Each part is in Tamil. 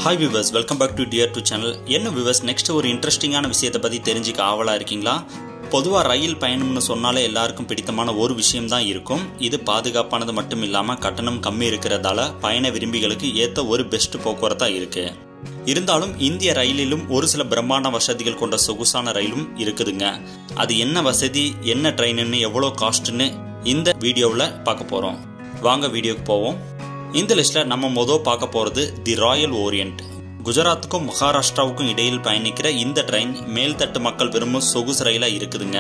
hi viewers welcome back to dear to channel என்ன விவர்ஸ் நெக்ஸ்ட் ஒரு இன்ட்ரெஸ்டிங்கான விஷயத்தை பற்றி தெரிஞ்சுக்க ஆவலாக இருக்கீங்களா பொதுவாக ரயில் பயணம்னு சொன்னாலே எல்லாருக்கும் பிடித்தமான ஒரு விஷயம் தான் இருக்கும் இது பாதுகாப்பானது மட்டும் இல்லாமல் கட்டணம் கம்மி இருக்கிறதால பயண விரும்பிகளுக்கு ஏற்ற ஒரு பெஸ்ட் போக்குவரத்தாக இருக்கு இருந்தாலும் இந்திய ரயிலிலும் ஒரு சில பிரம்மாண்ட வசதிகள் கொண்ட சொகுசான ரயிலும் இருக்குதுங்க அது என்ன வசதி என்ன ட்ரெயின்னு எவ்வளோ காஸ்ட்னு இந்த வீடியோவில் பார்க்க போகிறோம் வாங்க வீடியோக்கு போவோம் இந்த லிஸ்ட்டில் நம்ம மொதல் பார்க்க போகிறது தி ராயல் ஓரியன்ட் குஜராத்துக்கும் மகாராஷ்டிராவுக்கும் இடையில் பயணிக்கிற இந்த ட்ரெயின் மேல்தட்டு மக்கள் விரும்பும் சொகுசு ரயிலாக இருக்குதுங்க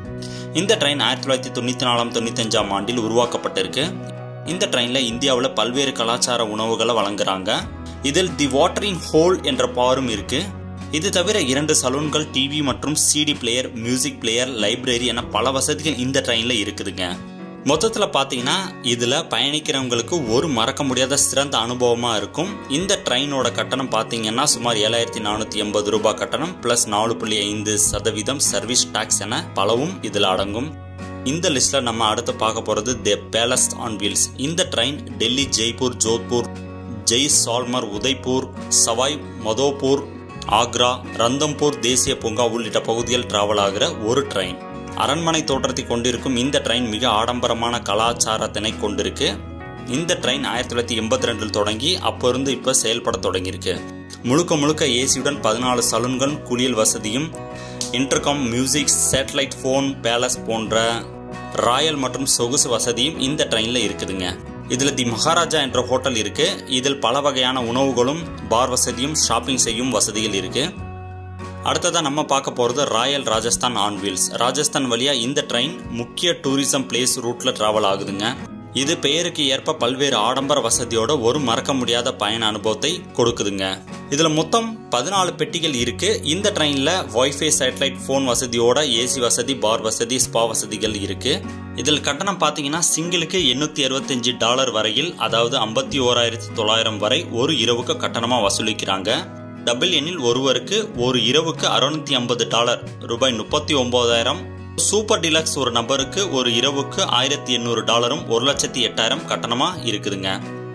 இந்த ட்ரெயின் ஆயிரத்தி தொள்ளாயிரத்தி தொண்ணூற்றி நாலாம் தொண்ணூத்தஞ்சாம் ஆண்டில் உருவாக்கப்பட்டிருக்கு இந்த ட்ரெயினில் இந்தியாவில் பல்வேறு கலாச்சார உணவுகளை வழங்குறாங்க இதில் தி வாட்டரிங் ஹோல் என்ற பாரும் இருக்கு இது தவிர இரண்டு சலூன்கள் டிவி மற்றும் CD player music player library என பல வசதிகள் இந்த ட்ரெயினில் இருக்குதுங்க மொத்தத்தில் பார்த்தீங்கன்னா இதில் பயணிக்கிறவங்களுக்கு ஒரு மறக்க முடியாத சிறந்த அனுபவமாக இருக்கும் இந்த ட்ரெயினோட கட்டணம் பார்த்தீங்கன்னா சுமார் ஏழாயிரத்தி நானூற்றி எண்பது ரூபாய் கட்டணம் ப்ளஸ் நாலு புள்ளி ஐந்து சதவீதம் சர்வீஸ் டாக்ஸ் என பலவும் இதில் அடங்கும் இந்த லிஸ்ட்டில் நம்ம அடுத்து பார்க்க போகிறது தி பேலஸ் ஆன் வீல்ஸ் இந்த ட்ரெயின் டெல்லி ஜெய்ப்பூர் ஜோத்பூர் ஜெய் சால்மர் உதய்பூர் சவாய் மதோப்பூர் ஆக்ரா ரந்தம்பூர் தேசிய பூங்கா உள்ளிட்ட பகுதிகள் டிராவல் ஆகிற ஒரு ட்ரெயின் அரண்மனை தோற்றத்தை கொண்டிருக்கும் இந்த ட்ரெயின் மிக ஆடம்பரமான கலாச்சாரத்தினை கொண்டிருக்கு இந்த ட்ரெயின் ஆயிரத்தி தொள்ளாயிரத்தி எண்பத்தி ரெண்டில் தொடங்கி அப்போ இருந்து இப்போ செயல்பட தொடங்கியிருக்கு முழுக்க முழுக்க ஏசியுடன் பதினாலு சலூன்கள் குளியல் வசதியும் intercom music satellite phone palace போன்ற ராயல் மற்றும் சொகுசு வசதியும் இந்த ட்ரெயினில் இருக்குதுங்க இதில் தி மகாராஜா என்ற ஹோட்டல் இருக்கு இதில் பல வகையான உணவுகளும் பார் வசதியும் ஷாப்பிங் செய்யும் வசதிகள் இருக்கு அடுத்ததாக நம்ம பார்க்க போகிறது royal Rajasthan on wheels Rajasthan வழியாக இந்த ட்ரெயின் முக்கிய டூரிசம் பிளேஸ் ரூட்டில் ட்ராவல் ஆகுதுங்க இது பெயருக்கு ஏற்ப பல்வேறு ஆடம்பர வசதியோட ஒரு மறக்க முடியாத பயண அனுபவத்தை கொடுக்குதுங்க இதில் மொத்தம் பதினாலு பெட்டிகள் இருக்கு இந்த ட்ரெயினில் ஒய்ஃபை சேட்டலைட் ஃபோன் வசதியோட ஏசி வசதி பார் வசதி ஸ்பா வசதிகள் இருக்கு இதில் கட்டணம் பார்த்தீங்கன்னா சிங்கிளுக்கு எண்ணூற்றி அறுபத்தஞ்சு டாலர் வரையில் அதாவது ஐம்பத்தி ஓராயிரத்தி தொள்ளாயிரம் வரை ஒரு இரவுக்கு கட்டணமாக வசூலிக்கிறாங்க டபுள் எண்ணில் ஒருவருக்கு ஒரு இரவுக்கு அறுநூத்தி ஐம்பது டாலர் ரூபாய் முப்பத்தி ஒன்பதாயிரம் சூப்பர் டிலக்ஸ் ஒரு நபருக்கு ஒரு இரவுக்கு ஆயிரத்தி எண்ணூறு டாலரும் ஒரு லட்சத்தி எட்டாயிரம் கட்டணமா இருக்குதுங்க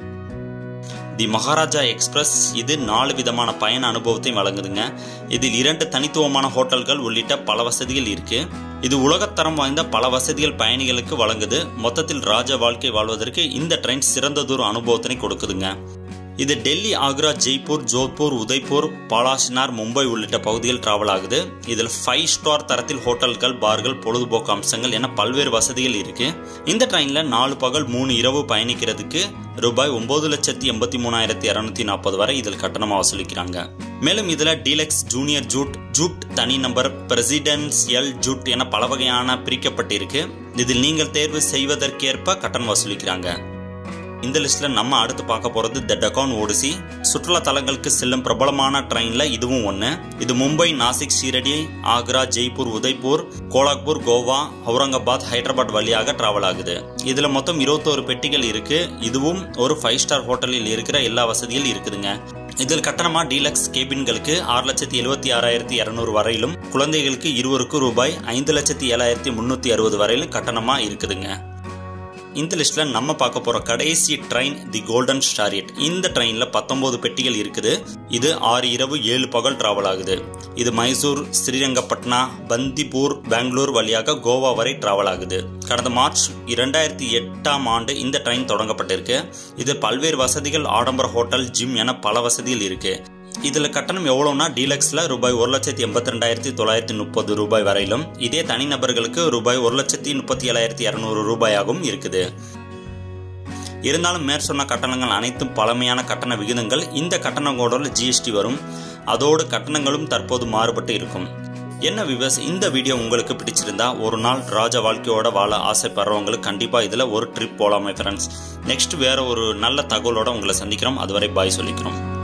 தி மகாராஜா எக்ஸ்பிரஸ் இது நாலு விதமான பயண அனுபவத்தையும் வழங்குதுங்க இதில் இரண்டு தனித்துவமான ஹோட்டல்கள் உள்ளிட்ட பல வசதிகள் இருக்கு இது உலகத்தரம் வாய்ந்த பல வசதிகள் பயணிகளுக்கு வழங்குது மொத்தத்தில் ராஜ வாழ்க்கை வாழ்வதற்கு இந்த ட்ரெயின் சிறந்ததொரு அனுபவத்தினை கொடுக்குதுங்க இது டெல்லி ஆக்ரா ஜெய்ப்பூர் ஜோத்பூர் உதய்பூர் பாலாசினார் மும்பை உள்ளிட்ட பகுதிகள் டிராவல் ஆகுது இதில் ஃபைவ் ஸ்டார் தரத்தில் ஹோட்டல்கள் பார்கள் பொழுதுபோக்கு அம்சங்கள் என பல்வேறு வசதிகள் இருக்கு இந்த ட்ரெயின்ல நாலு பகல் மூணு இரவு பயணிக்கிறதுக்கு ரூபாய் ஒன்பது லட்சத்தி எண்பத்தி மூணாயிரத்தி இரநூத்தி நாற்பது வரை இதில் கட்டணமாக வசூலிக்கிறாங்க மேலும் இதுல டீலக்ஸ் ஜூனியர் ஜூட் ஜூட் தனி நம்பர் பிரசிடென்சியல் ஜூட் என பல வகையான பிரிக்கப்பட்டிருக்கு இதில் நீங்கள் தேர்வு செய்வதற்கேற்ப கட்டணம் வசூலிக்கிறாங்க இந்த லிஸ்ட்ல நம்ம அடுத்து பார்க்க போறது த டகான் ஓடிசி சுற்றுலா தலங்களுக்கு செல்லும் பிரபலமான ட்ரெயின்ல இதுவும் ஒன்று இது மும்பை நாசிக் ஷீரடி ஆக்ரா ஜெய்ப்பூர் உதய்பூர் கோலாக்பூர் கோவா அவுரங்காபாத் ஹைதராபாத் வழியாக டிராவல் ஆகுது இதுல மொத்தம் இருபத்தோரு பெட்டிகள் இருக்கு இதுவும் ஒரு ஃபைவ் ஸ்டார் ஹோட்டலில் இருக்கிற எல்லா வசதியும் இருக்குதுங்க இதில் கட்டணமா டீலக்ஸ் கேபின்களுக்கு ஆறு லட்சத்தி எழுபத்தி ஆறாயிரத்தி இரநூறு வரையிலும் குழந்தைகளுக்கு இருவருக்கு ரூபாய் ஐந்து லட்சத்தி ஏழாயிரத்தி முன்னூத்தி அறுபது வரையிலும் கட்டணமா இருக்குதுங்க இந்த லிஸ்ட்ல நம்ம பார்க்க போற கடைசி ட்ரெயின் தி கோல்டன் ஸ்டாரியட் இந்த ட்ரெயின்ல பத்தொன்பது பெட்டிகள் இருக்குது இது ஆறு இரவு ஏழு பகல் டிராவல் ஆகுது இது மைசூர் ஸ்ரீரங்கப்பட்னா பந்திப்பூர் பெங்களூர் வழியாக கோவா வரை டிராவல் ஆகுது கடந்த மார்ச் இரண்டாயிரத்தி எட்டாம் ஆண்டு இந்த ட்ரெயின் தொடங்கப்பட்டிருக்கு இது பல்வேறு வசதிகள் ஆடம்பர ஹோட்டல் ஜிம் என பல வசதிகள் இருக்கு இதில் கட்டணம் எவ்வளோனா டீலக்ஸில் ரூபாய் ஒரு லட்சத்தி எண்பத்தி ரெண்டாயிரத்தி தொள்ளாயிரத்தி முப்பது ரூபாய் வரையிலும் இதே தனிநபர்களுக்கு ரூபாய் ஒரு லட்சத்தி முப்பத்தி ஏழாயிரத்தி இரநூறு ரூபாயாகவும் இருக்குது இருந்தாலும் மேற்சொன்ன கட்டணங்கள் அனைத்தும் பழமையான கட்டண விகிதங்கள் இந்த கட்டணங்களோட ஜிஎஸ்டி வரும் அதோடு கட்டணங்களும் தற்போது மாறுபட்டு இருக்கும் என்ன விவஸ் இந்த வீடியோ உங்களுக்கு பிடிச்சிருந்தா ஒரு நாள் ராஜ வாழ்க்கையோட வாழ ஆசைப்படுறவங்களுக்கு கண்டிப்பாக இதில் ஒரு ட்ரிப் போகலாமே ஃப்ரெண்ட்ஸ் நெக்ஸ்ட் வேற ஒரு நல்ல தகவலோட உங்களை சந்திக்கிறோம் அதுவரை பாய் சொல்லிக்கிறோம்